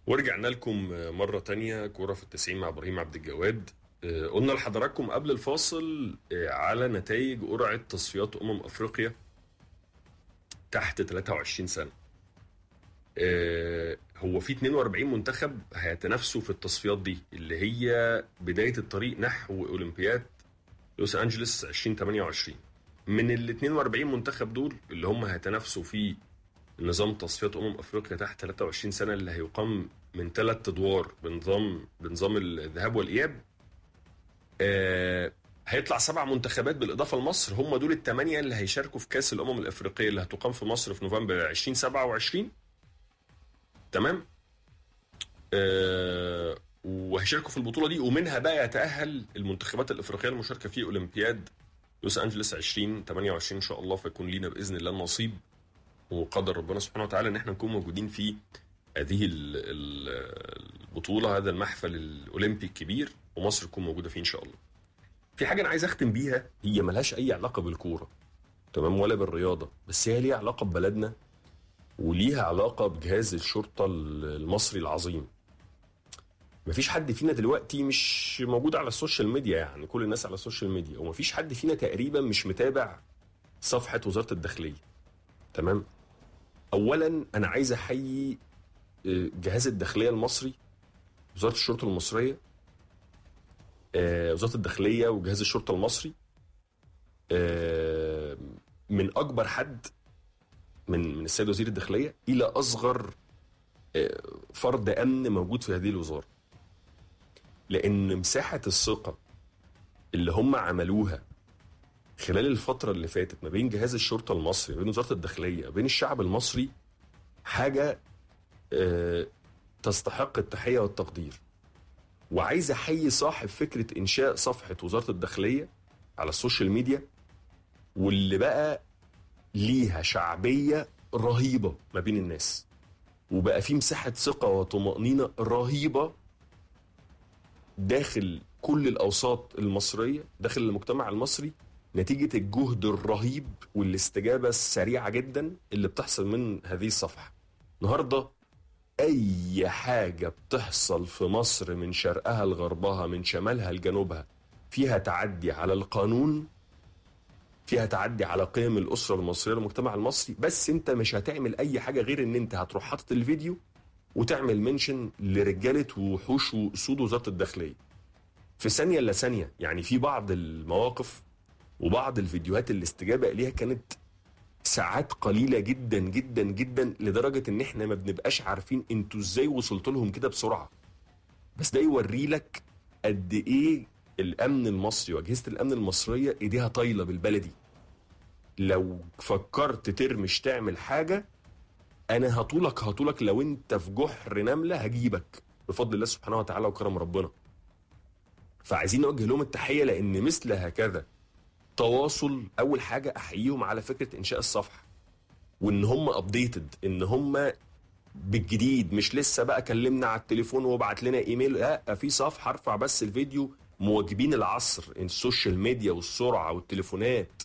ورجعنا لكم مرة تانية كورة في التسعين مع إبراهيم عبد الجواد آه، قلنا لحضراتكم قبل الفاصل آه، على نتائج قرعة تصفيات أمم أفريقيا تحت 23 سنة آه، هو في 42 منتخب هيتنافسوا في التصفيات دي اللي هي بداية الطريق نحو أولمبياد لوس أنجلوس 2028 من ال 42 منتخب دول اللي هم هيتنافسوا في نظام تصفيات امم افريقيا تحت 23 سنه اللي هيقام من ثلاث ادوار بنظام بنظام الذهاب والاياب آه هيطلع سبع منتخبات بالاضافه لمصر هم دول الثمانيه اللي هيشاركوا في كاس الامم الافريقيه اللي هتقام في مصر في نوفمبر 2027 تمام آه وهيشاركوا في البطوله دي ومنها بقى يتاهل المنتخبات الافريقيه المشاركه في اولمبياد لوس انجلوس 2028 ان شاء الله فيكون لينا باذن الله النصيب وقدر ربنا سبحانه وتعالى ان احنا نكون موجودين في هذه ال- ال- البطوله هذا المحفل الاولمبي الكبير ومصر تكون موجوده فيه ان شاء الله. في حاجه انا عايز اختم بيها هي ملهاش اي علاقه بالكوره تمام ولا بالرياضه بس هي ليها علاقه ببلدنا وليها علاقه بجهاز الشرطه المصري العظيم. مفيش حد فينا دلوقتي مش موجود على السوشيال ميديا يعني كل الناس على السوشيال ميديا ومفيش حد فينا تقريبا مش متابع صفحه وزاره الداخليه. تمام اولا انا عايز احيي آه، جهاز الداخليه المصري وزاره الشرطه المصريه آه، وزاره الداخليه وجهاز الشرطه المصري آه، من اكبر حد من من السيد وزير الداخليه الى اصغر آه، فرد امن موجود في هذه الوزاره لان مساحه الثقه اللي هم عملوها خلال الفترة اللي فاتت ما بين جهاز الشرطة المصري ما بين وزارة الداخلية ما بين الشعب المصري حاجة آه، تستحق التحية والتقدير وعايز أحيي صاحب فكرة إنشاء صفحة وزارة الداخلية على السوشيال ميديا واللي بقى ليها شعبية رهيبة ما بين الناس وبقى في مساحة ثقة وطمأنينة رهيبة داخل كل الأوساط المصرية داخل المجتمع المصري نتيجة الجهد الرهيب والاستجابة السريعة جدا اللي بتحصل من هذه الصفحة النهاردة أي حاجة بتحصل في مصر من شرقها لغربها من شمالها لجنوبها فيها تعدي على القانون فيها تعدي على قيم الأسرة المصرية والمجتمع المصري بس أنت مش هتعمل أي حاجة غير أن أنت هتروح حاطط الفيديو وتعمل منشن لرجالة وحوش وأسود وزارة الداخلية في ثانية إلا ثانية يعني في بعض المواقف وبعض الفيديوهات الاستجابه اليها كانت ساعات قليله جدا جدا جدا لدرجه ان احنا ما بنبقاش عارفين انتوا ازاي وصلت لهم كده بسرعه بس ده يوري لك قد ايه الامن المصري واجهزه الامن المصريه ايديها طايله بالبلدي لو فكرت ترمش تعمل حاجه انا هطولك هطولك لو انت في جحر نمله هجيبك بفضل الله سبحانه وتعالى وكرم ربنا فعايزين نوجه لهم التحيه لان مثل هكذا تواصل اول حاجه احييهم على فكره انشاء الصفحه وان هم ابديتد ان هم بالجديد مش لسه بقى كلمنا على التليفون وابعت لنا ايميل لا في صفحه ارفع بس الفيديو مواكبين العصر السوشيال ميديا والسرعه والتليفونات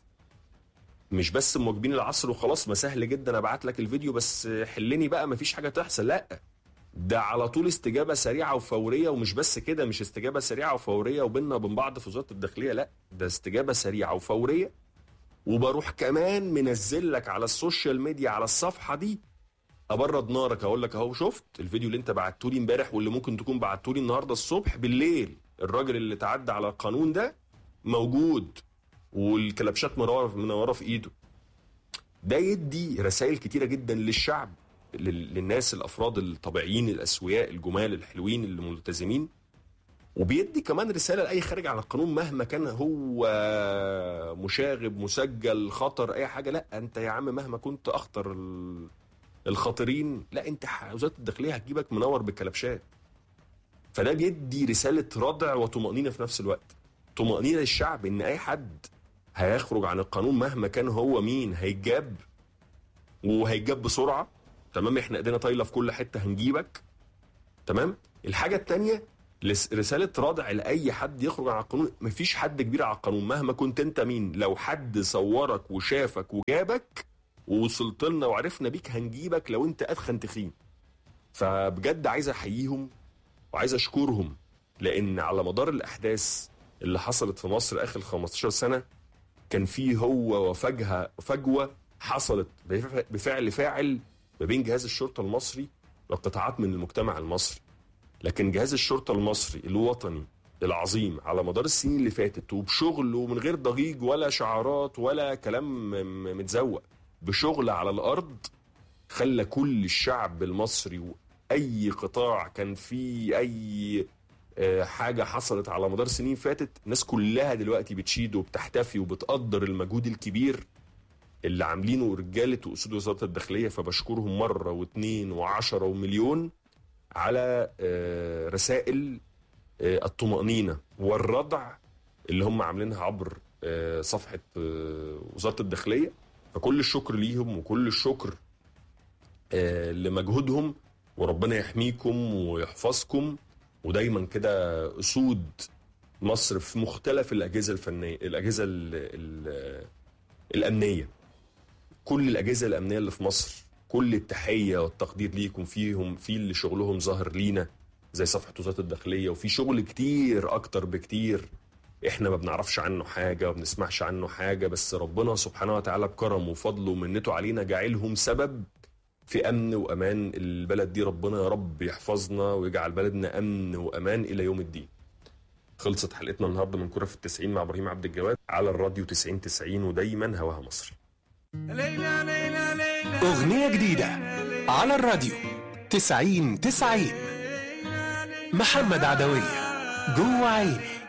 مش بس مواكبين العصر وخلاص ما سهل جدا ابعت لك الفيديو بس حلني بقى مفيش حاجه تحصل لا ده على طول استجابه سريعه وفوريه ومش بس كده مش استجابه سريعه وفوريه وبيننا وبين بعض في وزاره الداخليه لا ده استجابه سريعه وفوريه وبروح كمان منزل لك على السوشيال ميديا على الصفحه دي ابرد نارك اقول لك اهو شفت الفيديو اللي انت بعته لي امبارح واللي ممكن تكون بعته لي النهارده الصبح بالليل الراجل اللي تعدى على القانون ده موجود والكلبشات منوره منوره في ايده ده يدي رسائل كتيره جدا للشعب لل- للناس الافراد الطبيعيين الاسوياء الجمال الحلوين اللي ملتزمين وبيدي كمان رساله لاي خارج على القانون مهما كان هو مشاغب مسجل خطر اي حاجه لا انت يا عم مهما كنت اخطر ال- الخاطرين لا انت ح- وزاره الداخليه هتجيبك منور بالكلبشات فده بيدي رساله ردع وطمانينه في نفس الوقت طمانينه للشعب ان اي حد هيخرج عن القانون مهما كان هو مين هيتجاب وهيتجاب بسرعه تمام احنا ايدينا طايله في كل حته هنجيبك تمام الحاجه الثانيه رساله ردع لاي حد يخرج عن القانون مفيش حد كبير على القانون مهما كنت انت مين لو حد صورك وشافك وجابك ووصلت لنا وعرفنا بيك هنجيبك لو انت ادخن تخين فبجد عايز احييهم وعايز اشكرهم لان على مدار الاحداث اللي حصلت في مصر اخر 15 سنه كان في هو وفجهه فجوه حصلت بف- بفعل فاعل ما بين جهاز الشرطه المصري وقطاعات من المجتمع المصري لكن جهاز الشرطه المصري الوطني العظيم على مدار السنين اللي فاتت وبشغل ومن غير ضجيج ولا شعارات ولا كلام م- متزوق بشغل على الارض خلى كل الشعب المصري واي قطاع كان فيه اي آه، حاجه حصلت على مدار سنين فاتت الناس كلها دلوقتي بتشيد وبتحتفي وبتقدر المجهود الكبير اللي عاملينه رجاله واسود وزاره الداخليه فبشكرهم مره واثنين وعشرة ومليون على آه، رسائل آه، الطمأنينة والردع اللي هم عاملينها عبر آه، صفحة آه، وزارة الداخلية فكل الشكر ليهم وكل الشكر آه، لمجهودهم وربنا يحميكم ويحفظكم ودايما كده أسود مصر في مختلف الأجهزة الفنية الأجهزة ال ال الأمنية كل الأجهزة الأمنية اللي في مصر كل التحية والتقدير ليكم فيهم في اللي شغلهم ظاهر لينا زي صفحة وزارة الداخلية وفي شغل كتير أكتر بكتير احنا ما بنعرفش عنه حاجة وما بنسمعش عنه حاجة بس ربنا سبحانه وتعالى بكرمه وفضله ومنته علينا جعلهم سبب في أمن وأمان البلد دي ربنا يا رب يحفظنا ويجعل بلدنا أمن وأمان إلى يوم الدين خلصت حلقتنا النهاردة من كرة في التسعين مع إبراهيم عبد الجواد على الراديو 90 90 ودايما هواها مصري ليلى ليلى ليلى أغنية جديدة على الراديو تسعين تسعين محمد عدوية جوه عيني